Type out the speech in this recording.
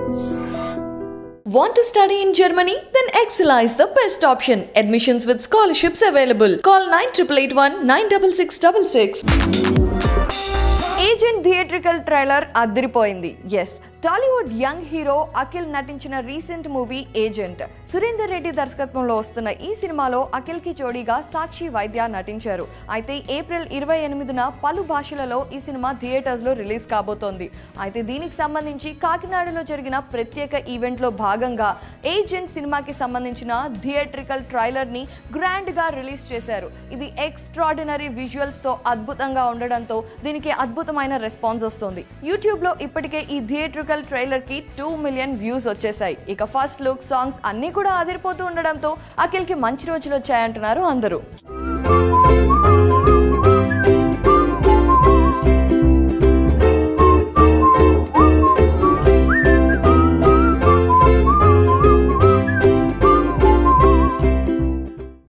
Want to study in Germany? Then Excella is the best option. Admissions with scholarships available. Call 9881 96666. Agent theatrical trailer అదిరిపోయింది yes Tollywood young hero Akhil నటించిన recent movie agent Surender Reddy దర్శకత్వంలో వస్తున్న ఈ సినిమాలో అఖిల్కి జోడీగా సాక్షి వైద్య నటించారు అయితే ఏప్రిల్ ఇరవై ఎనిమిదిన పలు భాషలలో ఈ సినిమా థియేటర్స్లో రిలీజ్ కాబోతోంది అయితే దీనికి సంబంధించి కాకినాడలో జరిగిన ప్రత్యేక ఈవెంట్లో భాగంగా ఏజెంట్ సినిమాకి సంబంధించిన థియేట్రికల్ ట్రైలర్ని గ్రాండ్గా రిలీజ్ చేశారు ఇది ఎక్స్ట్రాడినరీ విజువల్స్తో అద్భుతంగా ఉండడంతో దీనికి అద్భుతమైన రెస్పాన్స్ వస్తుంది యూట్యూబ్లో ఇప్పటికే ఈ థియేట్రికల్ ట్రైలర్కి టూ మిలియన్ వ్యూస్ వచ్చేసాయి ఇక ఫస్ట్ లుక్ సాంగ్స్ అన్నీ కూడా అదిరిపోతూ ఉండడంతో అఖిల్కి మంచి రోజులు వచ్చాయంటున్నారు అందరూ